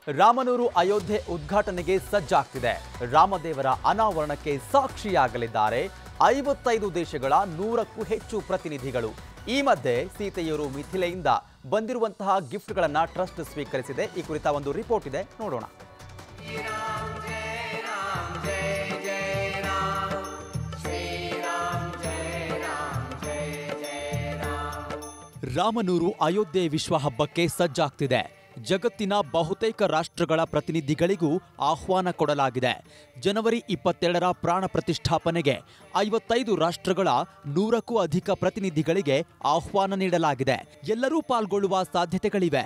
ರಾಮನೂರು ಅಯೋಧ್ಯೆ ಉದ್ಘಾಟನೆಗೆ ಸಜ್ಜಾಗ್ತಿದೆ ರಾಮದೇವರ ಅನಾವರಣಕ್ಕೆ ಸಾಕ್ಷಿಯಾಗಲಿದ್ದಾರೆ ಐವತ್ತೈದು ದೇಶಗಳ ನೂರಕ್ಕೂ ಹೆಚ್ಚು ಪ್ರತಿನಿಧಿಗಳು ಈ ಮಧ್ಯೆ ಸೀತೆಯವರು ಮಿಥಿಲೆಯಿಂದ ಬಂದಿರುವಂತಹ ಗಿಫ್ಟ್ಗಳನ್ನ ಟ್ರಸ್ಟ್ ಸ್ವೀಕರಿಸಿದೆ ಈ ಕುರಿತ ಒಂದು ರಿಪೋರ್ಟ್ ಇದೆ ನೋಡೋಣ ರಾಮನೂರು ಅಯೋಧ್ಯೆ ವಿಶ್ವ ಹಬ್ಬಕ್ಕೆ ಸಜ್ಜಾಗ್ತಿದೆ ಜಗತ್ತಿನ ಬಹುತೇಕ ರಾಷ್ಟ್ರಗಳ ಪ್ರತಿನಿಧಿಗಳಿಗೂ ಆಹ್ವಾನ ಕೊಡಲಾಗಿದೆ ಜನವರಿ ಇಪ್ಪತ್ತೆರಡರ ಪ್ರಾಣ ಪ್ರತಿಷ್ಠಾಪನೆಗೆ ಐವತ್ತೈದು ರಾಷ್ಟ್ರಗಳ ನೂರಕ್ಕೂ ಅಧಿಕ ಪ್ರತಿನಿಧಿಗಳಿಗೆ ಆಹ್ವಾನ ನೀಡಲಾಗಿದೆ ಎಲ್ಲರೂ ಪಾಲ್ಗೊಳ್ಳುವ ಸಾಧ್ಯತೆಗಳಿವೆ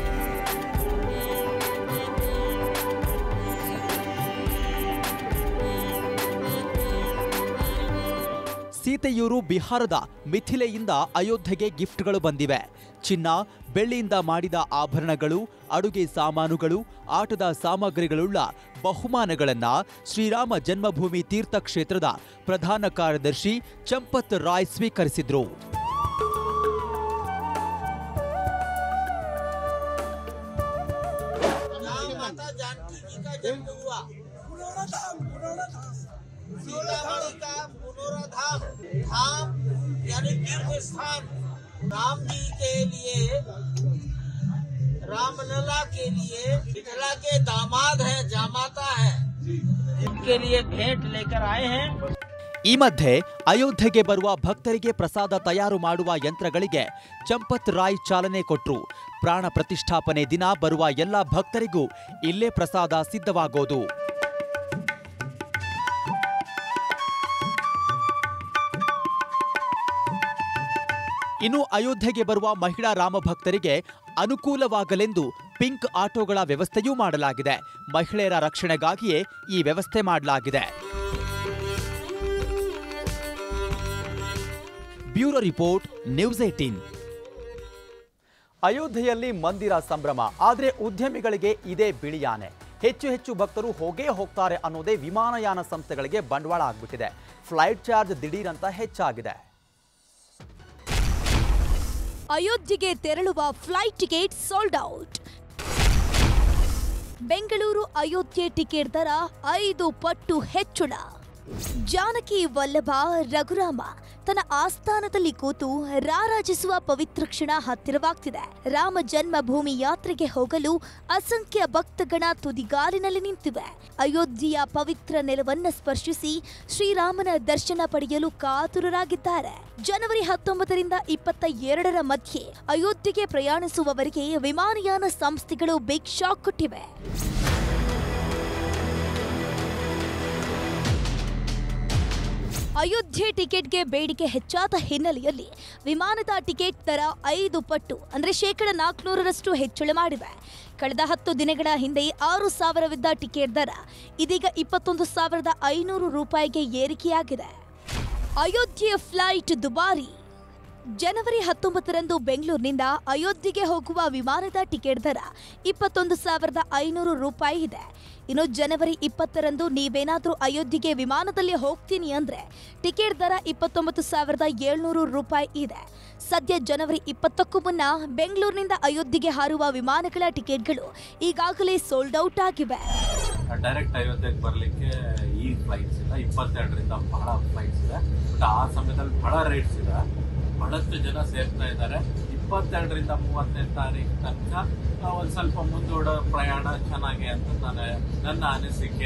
ಸೀತೆಯೂರು ಬಿಹಾರದ ಮಿಥಿಲೆಯಿಂದ ಅಯೋಧ್ಯೆಗೆ ಗಿಫ್ಟ್ಗಳು ಬಂದಿವೆ ಚಿನ್ನ ಬೆಳ್ಳಿಯಿಂದ ಮಾಡಿದ ಆಭರಣಗಳು ಅಡುಗೆ ಸಾಮಾನುಗಳು ಆಟದ ಸಾಮಗ್ರಿಗಳುಳ್ಳ ಬಹುಮಾನಗಳನ್ನ ಶ್ರೀರಾಮ ಜನ್ಮಭೂಮಿ ತೀರ್ಥಕ್ಷೇತ್ರದ ಪ್ರಧಾನ ಕಾರ್ಯದರ್ಶಿ ಚಂಪತ್ ರಾಯ್ ಸ್ವೀಕರಿಸಿದ್ರು जहाँ माता जानकी जी का जन्म हुआ सीतामढ़ी का पुनोरा धाम धाम यानी तीर्थ स्थान राम जी के लिए रामलला के लिए मिथिला के दामाद है जामाता है इनके लिए भेंट लेकर आए हैं ಈ ಮಧ್ಯೆ ಅಯೋಧ್ಯೆಗೆ ಬರುವ ಭಕ್ತರಿಗೆ ಪ್ರಸಾದ ತಯಾರು ಮಾಡುವ ಯಂತ್ರಗಳಿಗೆ ಚಂಪತ್ ರಾಯ್ ಚಾಲನೆ ಕೊಟ್ರು ಪ್ರಾಣ ಪ್ರತಿಷ್ಠಾಪನೆ ದಿನ ಬರುವ ಎಲ್ಲ ಭಕ್ತರಿಗೂ ಇಲ್ಲೇ ಪ್ರಸಾದ ಸಿದ್ಧವಾಗೋದು ಇನ್ನು ಅಯೋಧ್ಯೆಗೆ ಬರುವ ಮಹಿಳಾ ರಾಮಭಕ್ತರಿಗೆ ಅನುಕೂಲವಾಗಲೆಂದು ಪಿಂಕ್ ಆಟೋಗಳ ವ್ಯವಸ್ಥೆಯೂ ಮಾಡಲಾಗಿದೆ ಮಹಿಳೆಯರ ರಕ್ಷಣೆಗಾಗಿಯೇ ಈ ವ್ಯವಸ್ಥೆ ಮಾಡಲಾಗಿದೆ ಬ್ಯೂರೋ ರಿಪೋರ್ಟ್ ನ್ಯೂಸ್ ಏಟೀನ್ ಅಯೋಧ್ಯೆಯಲ್ಲಿ ಮಂದಿರ ಸಂಭ್ರಮ ಆದರೆ ಉದ್ಯಮಿಗಳಿಗೆ ಇದೇ ಬಿಳಿಯಾನೆ ಹೆಚ್ಚು ಹೆಚ್ಚು ಭಕ್ತರು ಹೋಗೇ ಹೋಗ್ತಾರೆ ಅನ್ನೋದೇ ವಿಮಾನಯಾನ ಸಂಸ್ಥೆಗಳಿಗೆ ಬಂಡವಾಳ ಆಗ್ಬಿಟ್ಟಿದೆ ಫ್ಲೈಟ್ ಚಾರ್ಜ್ ದಿಢೀರಂತ ಹೆಚ್ಚಾಗಿದೆ ಅಯೋಧ್ಯೆಗೆ ತೆರಳುವ flight ticket sold out Bengaluru Ayodhya ticket ದರ ಐದು ಪಟ್ಟು ಹೆಚ್ಚಳ ಜಾನಕಿ ವಲ್ಲಭ ರಘುರಾಮ ತನ್ನ ಆಸ್ಥಾನದಲ್ಲಿ ಕೂತು ರಾರಾಜಿಸುವ ಪವಿತ್ರ ಕ್ಷಣ ಹತ್ತಿರವಾಗ್ತಿದೆ ರಾಮ ಜನ್ಮಭೂಮಿ ಯಾತ್ರೆಗೆ ಹೋಗಲು ಅಸಂಖ್ಯ ಭಕ್ತಗಣ ತುದಿಗಾಲಿನಲ್ಲಿ ನಿಂತಿವೆ ಅಯೋಧ್ಯೆಯ ಪವಿತ್ರ ನೆಲವನ್ನ ಸ್ಪರ್ಶಿಸಿ ಶ್ರೀರಾಮನ ದರ್ಶನ ಪಡೆಯಲು ಕಾತುರರಾಗಿದ್ದಾರೆ ಜನವರಿ ಹತ್ತೊಂಬತ್ತರಿಂದ ಇಪ್ಪತ್ತ ಎರಡರ ಮಧ್ಯೆ ಅಯೋಧ್ಯೆಗೆ ಪ್ರಯಾಣಿಸುವವರಿಗೆ ವಿಮಾನಯಾನ ಸಂಸ್ಥೆಗಳು ಬಿಗ್ ಶಾಕ್ ಕೊಟ್ಟಿವೆ ಅಯೋಧ್ಯೆ ಟಿಕೆಟ್ಗೆ ಬೇಡಿಕೆ ಹೆಚ್ಚಾದ ಹಿನ್ನೆಲೆಯಲ್ಲಿ ವಿಮಾನದ ಟಿಕೆಟ್ ದರ ಐದು ಪಟ್ಟು ಅಂದ್ರೆ ಶೇಕಡ ನಾಲ್ಕುನೂರರಷ್ಟು ಹೆಚ್ಚಳ ಮಾಡಿವೆ ಕಳೆದ ಹತ್ತು ದಿನಗಳ ಹಿಂದೆ ಆರು ಸಾವಿರವಿದ್ದ ಟಿಕೆಟ್ ದರ ಇದೀಗ ಇಪ್ಪತ್ತೊಂದು ಸಾವಿರದ ಐನೂರು ರೂಪಾಯಿಗೆ ಏರಿಕೆಯಾಗಿದೆ ಅಯೋಧ್ಯೆಯ ಫ್ಲೈಟ್ ದುಬಾರಿ ಜನವರಿ ಹತ್ತೊಂಬತ್ತರಂದು ಬೆಂಗಳೂರಿನಿಂದ ಅಯೋಧ್ಯೆಗೆ ಹೋಗುವ ವಿಮಾನದ ಟಿಕೆಟ್ ದರ ಇಪ್ಪತ್ತೊಂದು ಸಾವಿರದ ಐನೂರು ರೂಪಾಯಿ ಇದೆ ಇನ್ನು ಜನವರಿ ಇಪ್ಪತ್ತರಂದು ನೀವೇನಾದರೂ ಅಯೋಧ್ಯೆಗೆ ವಿಮಾನದಲ್ಲಿ ಹೋಗ್ತೀನಿ ಅಂದ್ರೆ ಟಿಕೆಟ್ ದರ ಇಪ್ಪತ್ತೊಂಬತ್ತು ಸಾವಿರದ ಏಳ್ನೂರು ರೂಪಾಯಿ ಇದೆ ಸದ್ಯ ಜನವರಿ ಇಪ್ಪತ್ತಕ್ಕೂ ಮುನ್ನ ಬೆಂಗಳೂರಿನಿಂದ ಅಯೋಧ್ಯೆಗೆ ಹಾರುವ ವಿಮಾನಗಳ ಟಿಕೆಟ್ಗಳು ಈಗಾಗಲೇ ಸೋಲ್ಡ್ ಔಟ್ ಆಗಿವೆ ಡೈರೆಕ್ಟ್ ಅಯೋಧ್ಯೆಗೆ ಬರ್ಲಿಕ್ಕೆ ಈ ಫ್ಲೈಟ್ಸ್ ಇಲ್ಲ ಇಪ್ಪತ್ತೆರಡರಿಂದ ಬಹಳ ಫ್ಲೈಟ್ಸ್ ಇದೆ ಬಟ್ ಆ ಸಮಯದಲ್ಲಿ ಬಹಳ ರೇಟ್ಸ್ ಇದೆ ಬಹಳಷ್ಟು ಜನ ಸೇರ್ತಾ ಇದ್ದಾರೆ ಇಪ್ಪತ್ತೆರಡರಿಂದ ಮೂವತ್ತನೇ ತಾರೀಕು ತನಕ ಆ, ಒಂದ್ ಸ್ವಲ್ಪ ಮುಂದೂಡೋ ಪ್ರಯಾಣ ಚೆನ್ನಾಗಿ ಅಂತ ನನ್ನ ನನ್ನ ಅನಿಸಿಕೆ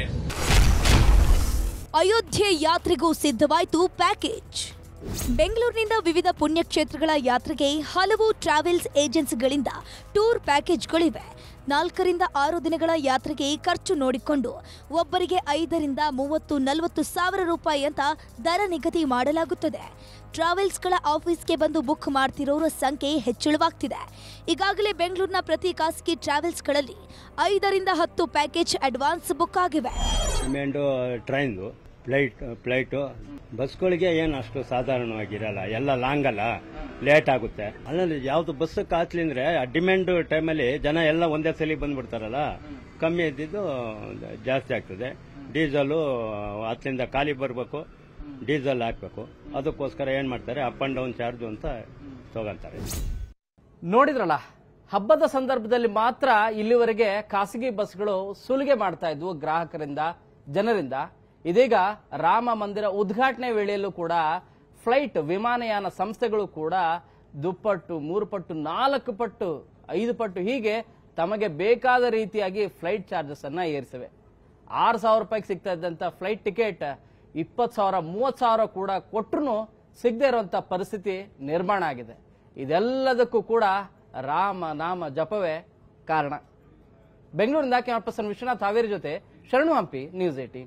ಅಯೋಧ್ಯೆ ಯಾತ್ರೆಗೂ ಸಿದ್ಧವಾಯಿತು ಪ್ಯಾಕೇಜ್ ಬೆಂಗಳೂರಿನಿಂದ ವಿವಿಧ ಪುಣ್ಯಕ್ಷೇತ್ರಗಳ ಯಾತ್ರೆಗೆ ಹಲವು ಟ್ರಾವೆಲ್ಸ್ ಏಜೆನ್ಸಿಗಳಿಂದ ಟೂರ್ ಪ್ಯಾಕೇಜ್ಗಳಿವೆ ನಾಲ್ಕರಿಂದ ಆರು ದಿನಗಳ ಯಾತ್ರೆಗೆ ಖರ್ಚು ನೋಡಿಕೊಂಡು ಒಬ್ಬರಿಗೆ ಐದರಿಂದ ಮೂವತ್ತು ನಲವತ್ತು ಸಾವಿರ ರೂಪಾಯಿ ಅಂತ ದರ ನಿಗದಿ ಮಾಡಲಾಗುತ್ತದೆ ಟ್ರಾವೆಲ್ಸ್ಗಳ ಆಫೀಸ್ಗೆ ಬಂದು ಬುಕ್ ಮಾಡ್ತಿರೋರ ಸಂಖ್ಯೆ ಹೆಚ್ಚಳವಾಗ್ತಿದೆ ಈಗಾಗಲೇ ಬೆಂಗಳೂರಿನ ಪ್ರತಿ ಖಾಸಗಿ ಟ್ರಾವೆಲ್ಸ್ಗಳಲ್ಲಿ ಐದರಿಂದ ಹತ್ತು ಪ್ಯಾಕೇಜ್ ಅಡ್ವಾನ್ಸ್ ಬುಕ್ ಆಗಿವೆ ಡಿಮ್ಯಾಂಡು ಟ್ರೈನ್ದು ಫ್ಲೈಟ್ ಫ್ಲೈಟು ಬಸ್ಗಳಿಗೆ ಏನು ಅಷ್ಟು ಸಾಧಾರಣವಾಗಿರಲ್ಲ ಎಲ್ಲ ಲಾಂಗ್ ಅಲ್ಲ ಲೇಟ್ ಆಗುತ್ತೆ ಅಲ್ಲಲ್ಲಿ ಯಾವ್ದು ಬಸ್ ಕಾಸ್ಟ್ಲಿ ಅಂದ್ರೆ ಡಿಮ್ಯಾಂಡ್ ಟೈಮಲ್ಲಿ ಜನ ಎಲ್ಲ ಒಂದೇ ಸಲ ಬಂದ್ಬಿಡ್ತಾರಲ್ಲ ಕಮ್ಮಿ ಇದ್ದಿದ್ದು ಜಾಸ್ತಿ ಆಗ್ತದೆ ಡೀಸೆಲು ಹತ್ತರಿಂದ ಖಾಲಿ ಬರಬೇಕು ಡೀಸೆಲ್ ಹಾಕ್ಬೇಕು ಅದಕ್ಕೋಸ್ಕರ ಏನ್ ಮಾಡ್ತಾರೆ ಅಪ್ ಅಂಡ್ ಡೌನ್ ಚಾರ್ಜ್ ಅಂತ ತಗೊಂತಾರೆ ನೋಡಿದ್ರಲ್ಲ ಹಬ್ಬದ ಸಂದರ್ಭದಲ್ಲಿ ಮಾತ್ರ ಇಲ್ಲಿವರೆಗೆ ಖಾಸಗಿ ಬಸ್ಗಳು ಸುಲಿಗೆ ಮಾಡ್ತಾ ಇದ್ವು ಗ್ರಾಹಕರಿಂದ ಜನರಿಂದ ಇದೀಗ ರಾಮ ಮಂದಿರ ಉದ್ಘಾಟನೆ ವೇಳೆಯಲ್ಲೂ ಕೂಡ ಫ್ಲೈಟ್ ವಿಮಾನಯಾನ ಸಂಸ್ಥೆಗಳು ಕೂಡ ದುಪ್ಪಟ್ಟು ಮೂರು ಪಟ್ಟು ನಾಲ್ಕು ಪಟ್ಟು ಐದು ಪಟ್ಟು ಹೀಗೆ ತಮಗೆ ಬೇಕಾದ ರೀತಿಯಾಗಿ ಫ್ಲೈಟ್ ಚಾರ್ಜಸ್ ಅನ್ನ ಏರಿಸಿವೆ ಆರು ಸಾವಿರ ರೂಪಾಯಿಗೆ ಸಿಗ್ತಾ ಇದ್ದಂತ ಫ್ಲೈಟ್ ಟಿಕೆಟ್ ಇಪ್ಪತ್ತು ಸಾವಿರ ಮೂವತ್ತು ಸಾವಿರ ಕೂಡ ಕೊಟ್ಟರು ಸಿಗದೆ ಇರುವಂತ ಪರಿಸ್ಥಿತಿ ನಿರ್ಮಾಣ ಆಗಿದೆ ಇದೆಲ್ಲದಕ್ಕೂ ಕೂಡ ರಾಮ ನಾಮ ಜಪವೇ ಕಾರಣ ಬೆಂಗಳೂರಿಂದ ಕ್ಯಾಮರಾ ಪರ್ಸನ್ ವಿಶ್ವನಾಥ್ ಹಾವೇರಿ ಜೊತೆ ಶರಣು ಹಂಪಿ ನ್ಯೂಸ್ ಏಟೀನ್